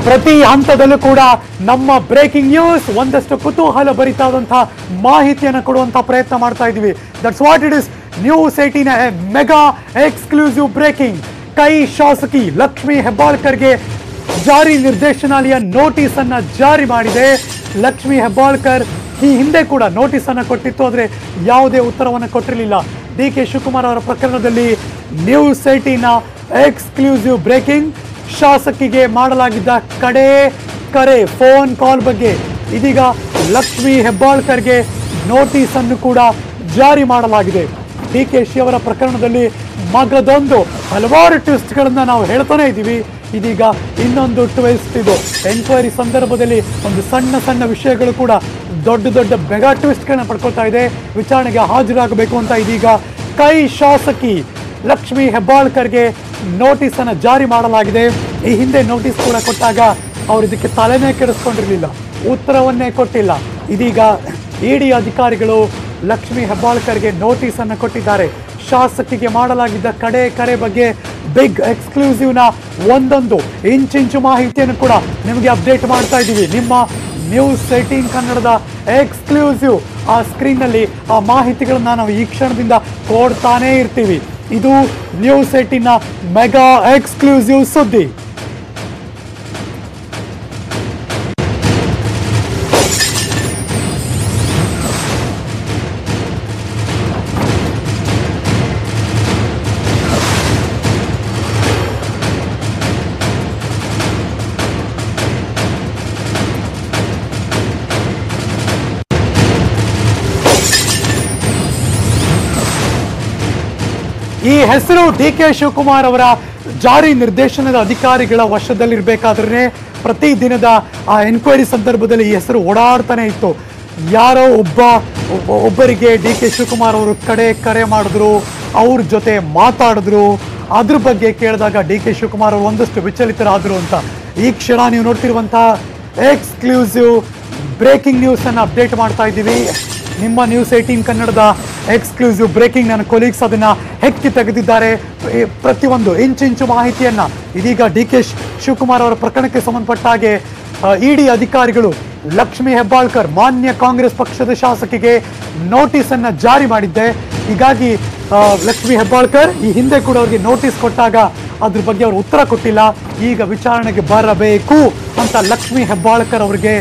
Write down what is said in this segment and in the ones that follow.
ಪ್ರತಿ ಹಂತದಲ್ಲೂ ಕೂಡ ನಮ್ಮ ಬ್ರೇಕಿಂಗ್ ನ್ಯೂಸ್ ಒಂದಷ್ಟು ಕುತೂಹಲ ಭರಿತಾದಂತಹ ಮಾಹಿತಿಯನ್ನು ಕೊಡುವಂತಹ ಪ್ರಯತ್ನ ಮಾಡ್ತಾ ಇದ್ದೀವಿ that's what it is news ಏಟಿನ ಮೆಗಾ ಎಕ್ಸ್ಕ್ಲೂಸಿವ್ ಬ್ರೇಕಿಂಗ್ ಕೈ ಶಾಸಕಿ ಲಕ್ಷ್ಮಿ ಹೆಬ್ಬಾಳ್ಕರ್ಗೆ ಜಾರಿ ನಿರ್ದೇಶನಾಲಯ ನೋಟಿಸ್ ಅನ್ನ ಜಾರಿ ಮಾಡಿದೆ ಲಕ್ಷ್ಮಿ ಹೆಬ್ಬಾಳ್ಕರ್ ಈ ಹಿಂದೆ ಕೂಡ ನೋಟಿಸ್ ಅನ್ನ ಕೊಟ್ಟಿತ್ತು ಆದರೆ ಯಾವುದೇ ಉತ್ತರವನ್ನು ಕೊಟ್ಟಿರಲಿಲ್ಲ ಡಿ ಕೆ ಶಿವಕುಮಾರ್ ಅವರ ಪ್ರಕರಣದಲ್ಲಿ ನ್ಯೂಸ್ ಏಟಿನ ಎಕ್ಸ್ಕ್ಲೂಸಿವ್ ಬ್ರೇಕಿಂಗ್ ಶಾಸಕಿಗೆ ಮಾಡಲಾಗಿದ್ದ ಕಡೆ ಕರೆ ಫೋನ್ ಕಾಲ್ ಬಗ್ಗೆ ಇದೀಗ ಲಕ್ಷ್ಮಿ ಹೆಬ್ಬಾಳ್ಕರ್ಗೆ ನೋಟಿಸ್ ಅನ್ನು ಕೂಡ ಜಾರಿ ಮಾಡಲಾಗಿದೆ ಡಿ ಕೆ ಶಿ ಅವರ ಪ್ರಕರಣದಲ್ಲಿ ಮಗದೊಂದು ಹಲವಾರು ಟ್ವಿಸ್ಟ್ಗಳನ್ನ ನಾವು ಹೇಳ್ತಾನೆ ಇದ್ದೀವಿ ಇದೀಗ ಇನ್ನೊಂದು ಟ್ವಿಸ್ಟ್ ಇದು ಎಂಕ್ವೈರಿ ಸಂದರ್ಭದಲ್ಲಿ ಒಂದು ಸಣ್ಣ ಸಣ್ಣ ವಿಷಯಗಳು ಕೂಡ ದೊಡ್ಡ ದೊಡ್ಡ ಮೆಗಾ ಟ್ವಿಸ್ಟ್ಗಳನ್ನ ಪಡ್ಕೊಳ್ತಾ ಇದೆ ವಿಚಾರಣೆಗೆ ಹಾಜರಾಗಬೇಕು ಅಂತ ಇದೀಗ ಕೈ ಶಾಸಕಿ ಲಕ್ಷ್ಮಿ ಹೆಬ್ಬಾಳ್ಕರ್ಗೆ ನೋಟಿಸ್ ಅನ್ನು ಜಾರಿ ಮಾಡಲಾಗಿದೆ ಈ ಹಿಂದೆ ನೋಟಿಸ್ ಕೂಡ ಕೊಟ್ಟಾಗ ಅವ್ರು ಇದಕ್ಕೆ ತಲೆನೇ ಕೆಡಿಸ್ಕೊಂಡಿರಲಿಲ್ಲ ಉತ್ತರವನ್ನೇ ಕೊಟ್ಟಿಲ್ಲ ಇದೀಗ ಇಡಿ ಅಧಿಕಾರಿಗಳು ಲಕ್ಷ್ಮಿ ಹೆಬ್ಬಾಳ್ಕರ್ಗೆ ನೋಟಿಸ್ ಅನ್ನು ಕೊಟ್ಟಿದ್ದಾರೆ ಶಾಸಕಿಗೆ ಮಾಡಲಾಗಿದ್ದ ಕಡೆ ಕರೆ ಬಗ್ಗೆ ಬಿಗ್ ಎಕ್ಸ್ಕ್ಲೂಸಿವ್ನ ಒಂದೊಂದು ಇಂಚಿಂಚು ಮಾಹಿತಿಯನ್ನು ಕೂಡ ನಿಮಗೆ ಅಪ್ಡೇಟ್ ಮಾಡ್ತಾ ಇದ್ದೀವಿ ನಿಮ್ಮ ನ್ಯೂಸ್ ಏಟೀನ್ ಕನ್ನಡದ ಎಕ್ಸ್ಕ್ಲೂಸಿವ್ ಆ ಸ್ಕ್ರೀನ್ನಲ್ಲಿ ಆ ಮಾಹಿತಿಗಳನ್ನ ನಾವು ಈ ಕ್ಷಣದಿಂದ ಕೊಡ್ತಾನೇ ಇರ್ತೀವಿ ಇದು ನ್ಯೂಸ್ ಏಟೀನ್ನ ಮೆಗಾ ಎಕ್ಸ್ಕ್ಲೂಸಿವ್ ಸುದ್ದಿ ಈ ಹೆಸರು ಡಿ ಕೆ ಶಿವಕುಮಾರ್ ಅವರ ಜಾರಿ ನಿರ್ದೇಶನದ ಅಧಿಕಾರಿಗಳ ವಶದಲ್ಲಿರ್ಬೇಕಾದ್ರೆ ಪ್ರತಿ ದಿನದ ಆ ಎನ್ಕ್ವೈರಿ ಸಂದರ್ಭದಲ್ಲಿ ಈ ಹೆಸರು ಓಡಾಡ್ತಾನೆ ಇತ್ತು ಯಾರೋ ಒಬ್ಬ ಒಬ್ಬ- ಒಬ್ಬರಿಗೆ ಡಿ ಕೆ ಶಿವಕುಮಾರ್ ಅವರು ಕಡೆ ಕರೆ ಮಾಡಿದ್ರು ಅವ್ರ ಜೊತೆ ಮಾತಾಡಿದ್ರು ಅದ್ರ ಬಗ್ಗೆ ಕೇಳಿದಾಗ ಡಿ ಕೆ ಶಿವಕುಮಾರ್ ಅವರು ಒಂದಷ್ಟು ವಿಚಲಿತರಾದರು ಅಂತ ಈ ಕ್ಷಣ ನೀವು ನೋಡ್ತಿರುವಂತಹ ಎಕ್ಸ್ಕ್ಲೂಸಿವ್ ಬ್ರೇಕಿಂಗ್ ನ್ಯೂಸ್ ಅನ್ನು ಅಪ್ಡೇಟ್ ಮಾಡ್ತಾ ಇದ್ದೀವಿ ನಿಮ್ಮ ನ್ಯೂಸ್ ಏಟೀನ್ ಕನ್ನಡದ ಎಕ್ಸ್ಕ್ಲೂಸಿವ್ ಬ್ರೇಕಿಂಗ್ ನನ್ನ ಕೊಲೀಗ್ಸ್ ಅದನ್ನ ಹೆಕ್ಕಿ ತೆಗೆದಿದ್ದಾರೆ ಈ ಪ್ರತಿಯೊಂದು ಇಂಚಿಂಚು ಮಾಹಿತಿಯನ್ನ ಇದೀಗ ಡಿ ಕೆ ಶಿವಕುಮಾರ್ ಅವರ ಪ್ರಕರಣಕ್ಕೆ ಸಂಬಂಧಪಟ್ಟ ಹಾಗೆ ಇಡಿ ಅಧಿಕಾರಿಗಳು ಲಕ್ಷ್ಮಿ ಹೆಬ್ಬಾಳ್ಕರ್ ಮಾನ್ಯ ಕಾಂಗ್ರೆಸ್ ಪಕ್ಷದ ಶಾಸಕಿಗೆ ನೋಟಿಸ್ ಅನ್ನ ಜಾರಿ ಮಾಡಿದ್ದೆ ಹೀಗಾಗಿ ಆ, ಲಕ್ಷ್ಮಿ ಹೆಬ್ಬಾಳ್ಕರ್ ಈ ಹಿಂದೆ ಕೂಡ ಅವರಿಗೆ ನೋಟಿಸ್ ಕೊಟ್ಟಾಗ ಅದ್ರ ಬಗ್ಗೆ ಅವರು ಉತ್ತರ ಕೊಟ್ಟಿಲ್ಲ ಈಗ ವಿಚಾರಣೆಗೆ ಬರಬೇಕು ಅಂತ ಲಕ್ಷ್ಮಿ ಹೆಬ್ಬಾಳ್ಕರ್ ಅವರಿಗೆ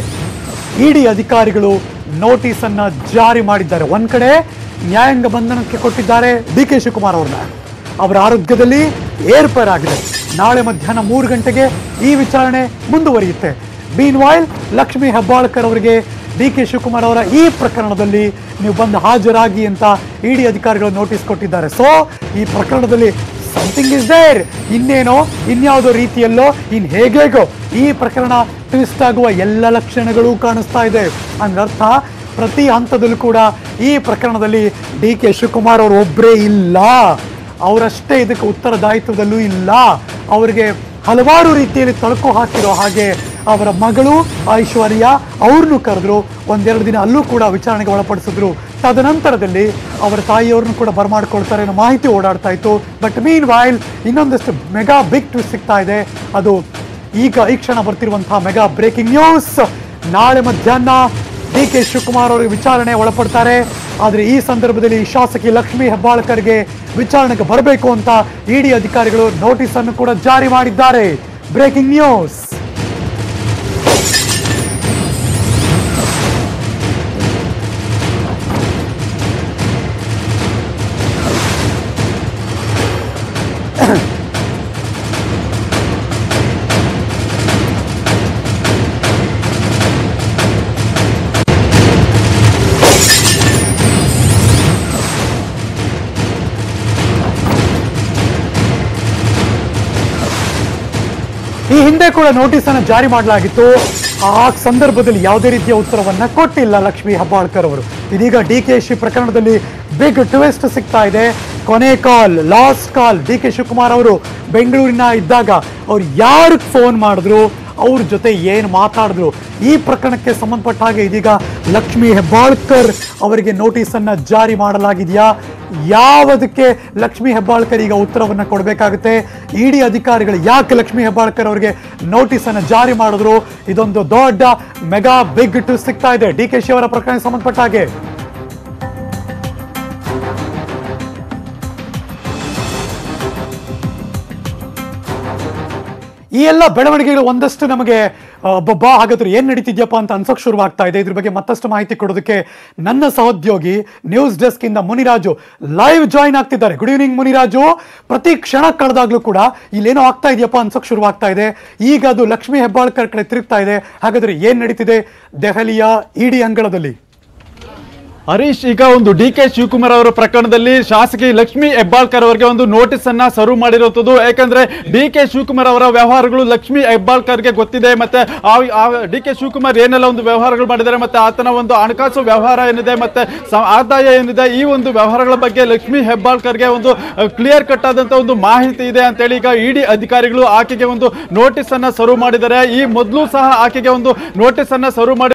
ಇಡಿ ಅಧಿಕಾರಿಗಳು ನೋಟಿಸ್ ಅನ್ನ ಜಾರಿ ಮಾಡಿದ್ದಾರೆ ಒಂದ್ ಕಡೆ ನ್ಯಾಯಾಂಗ ಬಂಧನಕ್ಕೆ ಕೊಟ್ಟಿದ್ದಾರೆ ಡಿ ಕೆ ಶಿವಕುಮಾರ್ ಅವ್ರನ್ನ ಅವರ ಆರೋಗ್ಯದಲ್ಲಿ ಏರ್ಪೇರ್ ಆಗಿದೆ ನಾಳೆ ಮಧ್ಯಾಹ್ನ ಮೂರು ಗಂಟೆಗೆ ಈ ವಿಚಾರಣೆ ಮುಂದುವರಿಯುತ್ತೆ ಬೀನ್ ವಾಯ್ಲ್ ಲಕ್ಷ್ಮಿ ಹೆಬ್ಬಾಳ್ಕರ್ ಅವರಿಗೆ ಡಿ ಕೆ ಶಿವಕುಮಾರ್ ಅವರ ಈ ಪ್ರಕರಣದಲ್ಲಿ ನೀವು ಬಂದು ಹಾಜರಾಗಿ ಅಂತ ಇಡಿ ಅಧಿಕಾರಿಗಳು ನೋಟಿಸ್ ಕೊಟ್ಟಿದ್ದಾರೆ ಸೊ ಈ ಪ್ರಕರಣದಲ್ಲಿ ಸಮಥಿಂಗ್ ಇಸ್ ದೇರ್ ಇನ್ನೇನೋ ಇನ್ಯಾವುದೋ ರೀತಿಯಲ್ಲೋ ಇನ್ ಹೇಗೇಗೋ ಈ ಪ್ರಕರಣ ಟ್ವಿಸ್ಟ್ ಆಗುವ ಎಲ್ಲ ಲಕ್ಷಣಗಳು ಕಾಣಿಸ್ತಾ ಇದೆ ಅಂದರ್ಥ ಪ್ರತಿ ಹಂತದಲ್ಲೂ ಕೂಡ ಈ ಪ್ರಕರಣದಲ್ಲಿ ಡಿ ಕೆ ಶಿವಕುಮಾರ್ ಅವರು ಒಬ್ಬರೇ ಇಲ್ಲ ಅವರಷ್ಟೇ ಇದಕ್ಕೆ ಉತ್ತರದಾಯಿತ್ವದಲ್ಲೂ ಇಲ್ಲ ಅವರಿಗೆ ಹಲವಾರು ರೀತಿಯಲ್ಲಿ ತಳಕು ಹಾಕಿರೋ ಹಾಗೆ ಅವರ ಮಗಳು ಐಶ್ವರ್ಯ ಅವ್ರನ್ನೂ ಕರೆದ್ರು ಒಂದೆರಡು ದಿನ ಅಲ್ಲೂ ಕೂಡ ವಿಚಾರಣೆಗೆ ಒಳಪಡಿಸಿದ್ರು ತದನಂತರದಲ್ಲಿ ಅವರ ತಾಯಿಯವ್ರನ್ನು ಕೂಡ ಬರಮಾಡ್ಕೊಳ್ತಾರೆ ಅನ್ನೋ ಮಾಹಿತಿ ಓಡಾಡ್ತಾ ಇತ್ತು ಬಟ್ ಮೀನ್ ವಾಯ್ಲ್ ಇನ್ನೊಂದಷ್ಟು ಮೆಗಾ ಬಿಗ್ ಟ್ವಿಸ್ಟ್ ಸಿಗ್ತಾ ಇದೆ ಅದು ಈಗ ಈ ಕ್ಷಣ ಬರ್ತಿರುವಂತಹ ಮೆಗಾ ಬ್ರೇಕಿಂಗ್ ನ್ಯೂಸ್ ನಾಳೆ ಮಧ್ಯಾಹ್ನ ಡಿ ಕೆ ಶಿವಕುಮಾರ್ ಅವರಿಗೆ ವಿಚಾರಣೆ ಒಳಪಡ್ತಾರೆ ಆದರೆ ಈ ಸಂದರ್ಭದಲ್ಲಿ ಶಾಸಕಿ ಲಕ್ಷ್ಮಿ ಹೆಬ್ಬಾಳ್ಕರ್ಗೆ ವಿಚಾರಣೆಗೆ ಬರಬೇಕು ಅಂತ ಇಡಿ ಅಧಿಕಾರಿಗಳು ನೋಟಿಸ್ ಅನ್ನು ಕೂಡ ಜಾರಿ ಮಾಡಿದ್ದಾರೆ ಬ್ರೇಕಿಂಗ್ ನ್ಯೂಸ್ ಈ ಹಿಂದೆ ಕೂಡ ನೋಟಿಸ್ ಅನ್ನು ಜಾರಿ ಮಾಡಲಾಗಿತ್ತು ಆ ಸಂದರ್ಭದಲ್ಲಿ ಯಾವುದೇ ರೀತಿಯ ಉತ್ತರವನ್ನ ಕೊಟ್ಟಿಲ್ಲ ಲಕ್ಷ್ಮಿ ಹೆಬ್ಬಾಳ್ಕರ್ ಅವರು ಇದೀಗ ಡಿ ಕೆ ಶಿ ಪ್ರಕರಣದಲ್ಲಿ ಬಿಗ್ ಟ್ವಿಸ್ಟ್ ಸಿಗ್ತಾ ಇದೆ ಕೊನೆ call last call D K Shivakumar ಅವರು ಬೆಂಗಳೂರಿನ ಇದ್ದಾಗ ಅವ್ರು ಯಾರಿಗೆ ಫೋನ್ ಮಾಡಿದ್ರು ಅವ್ರ ಜೊತೆ ಏನು ಮಾತಾಡಿದ್ರು ಈ ಪ್ರಕರಣಕ್ಕೆ ಸಂಬಂಧಪಟ್ಟ ಹಾಗೆ ಇದೀಗ ಲಕ್ಷ್ಮಿ ಹೆಬ್ಬಾಳ್ಕರ್ ಅವರಿಗೆ ನೋಟಿಸ್ ಅನ್ನ ಜಾರಿ ಮಾಡಲಾಗಿದೆಯಾ ಯಾವುದಕ್ಕೆ ಲಕ್ಷ್ಮಿ ಹೆಬ್ಬಾಳ್ಕರ್ ಈಗ ಉತ್ತರವನ್ನ ಕೊಡಬೇಕಾಗುತ್ತೆ ಇಡಿ ಅಧಿಕಾರಿಗಳು ಯಾಕೆ ಲಕ್ಷ್ಮಿ ಹೆಬ್ಬಾಳ್ಕರ್ ಅವರಿಗೆ ನೋಟಿಸ್ ಅನ್ನು ಜಾರಿ ಮಾಡಿದ್ರು ಇದೊಂದು ದೊಡ್ಡ ಮೆಗಾ ಬಿಗ್ ಟ್ವಿಸ್ಟ್ ಸಿಗ್ತಾ ಇದೆ ಡಿ ಕೆ ಶಿ ಅವರ ಪ್ರಕರಣಕ್ಕೆ ಸಂಬಂಧಪಟ್ಟ ಹಾಗೆ ಈ ಎಲ್ಲ ಬೆಳವಣಿಗೆಗಳು ಒಂದಷ್ಟು ನಮಗೆ ಬಾ ಹಾಗಾದ್ರೆ ಏನ್ ನಡೀತಿದ್ಯಪ್ಪ ಅಂತ ಅನ್ಸೋಕ್ ಶುರುವಾಗ್ತಾ ಇದೆ ಇದ್ರ ಬಗ್ಗೆ ಮತ್ತಷ್ಟು ಮಾಹಿತಿ ಕೊಡೋದಕ್ಕೆ ನನ್ನ ಸಹೋದ್ಯೋಗಿ ನ್ಯೂಸ್ ಡೆಸ್ಕ್ ಇಂದ ಮುನಿರಾಜು ಲೈವ್ ಜಾಯಿನ್ ಆಗ್ತಿದ್ದಾರೆ ಗುಡ್ ಈವ್ನಿಂಗ್ ಮುನಿರಾಜು ಪ್ರತಿ ಕ್ಷಣ ಕಳೆದಾಗ್ಲೂ ಕೂಡ ಇಲ್ಲೇನೋ ಆಗ್ತಾ ಇದೆಯಪ್ಪ ಅನ್ಸೋಕ್ ಶುರುವಾಗ್ತಾ ಇದೆ ಈಗ ಅದು ಲಕ್ಷ್ಮಿ ಹೆಬ್ಬಾಳ್ಕರ್ ಕಡೆ ತಿರುಗ್ತಾ ಇದೆ ಹಾಗಾದ್ರೆ ಏನ್ ನಡೀತಿದೆ ದೆಹಲಿಯ ಇಡಿ ಅಂಗಳದಲ್ಲಿ ಹರೀಶ್ ಈಗ ಒಂದು ಡಿ ಕೆ ಶಿವಕುಮಾರ್ ಅವರ ಪ್ರಕರಣದಲ್ಲಿ ಶಾಸಕಿ ಲಕ್ಷ್ಮಿ ಹೆಬ್ಬಾಳ್ಕರ್ ಅವರಿಗೆ ಒಂದು ನೋಟಿಸ್ ಅನ್ನ ಸರ್ವ್ ಮಾಡಿರುವಂತದ್ದು ಯಾಕಂದ್ರೆ ಡಿ ಕೆ ಶಿವಕುಮಾರ್ ಅವರ ವ್ಯವಹಾರಗಳು ಲಕ್ಷ್ಮಿ ಹೆಬ್ಬಾಳ್ಕರ್ಗೆ ಗೊತ್ತಿದೆ ಮತ್ತೆ ಡಿ ಕೆ ಶಿವಕುಮಾರ್ ಏನೆಲ್ಲ ಒಂದು ವ್ಯವಹಾರಗಳು ಮಾಡಿದ್ದಾರೆ ಮತ್ತೆ ಆತನ ಒಂದು ಹಣಕಾಸು ವ್ಯವಹಾರ ಏನಿದೆ ಮತ್ತೆ ಸ- ಆದಾಯ ಏನಿದೆ ಈ ಒಂದು ವ್ಯವಹಾರಗಳ ಬಗ್ಗೆ ಲಕ್ಷ್ಮಿ ಹೆಬ್ಬಾಳ್ಕರ್ಗೆ ಒಂದು ಕ್ಲಿಯರ್ ಕಟ್ ಆದಂತ ಒಂದು ಮಾಹಿತಿ ಇದೆ ಅಂತೇಳಿ ಈಗ ಇಡಿ ಅಧಿಕಾರಿಗಳು ಆಕೆಗೆ ಒಂದು ನೋಟಿಸ್ ಅನ್ನ ಸರ್ವ್ ಮಾಡಿದ್ದಾರೆ ಈ ಮೊದಲು ಸಹ ಆಕೆಗೆ ಒಂದು ನೋಟಿಸ್ ಅನ್ನ ಸರ್ವ್ ಮಾಡಿ